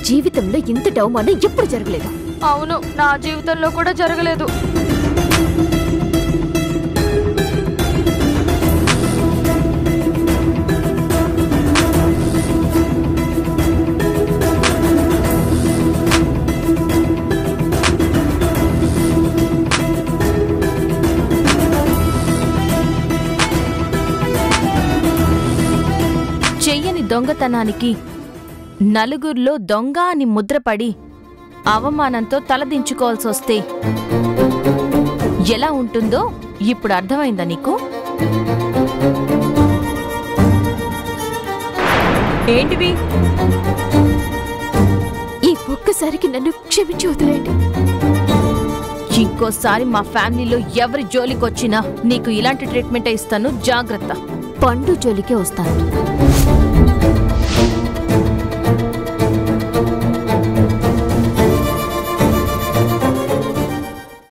జీవితంలో ఇంతటి అవమానం ఎప్పుడు జరగలేదు అవును నా జీవితంలో కూడా జరగలేదు చెయ్యని దొంగతనానికి నలుగురిలో దొంగ అని ముద్రపడి అవమానంతో తలదించుకోవాల్సి వస్తే ఎలా ఉంటుందో ఇప్పుడు అర్థమైందా నీకు ఏంటివి ఈ ఒక్కసారికి నన్ను క్షమించి వదిలేండి ఇంకోసారి మా ఫ్యామిలీలో ఎవరి జోలికొచ్చినా నీకు ఇలాంటి ట్రీట్మెంటే ఇస్తాను జాగ్రత్త పండు జోలికే వస్తాను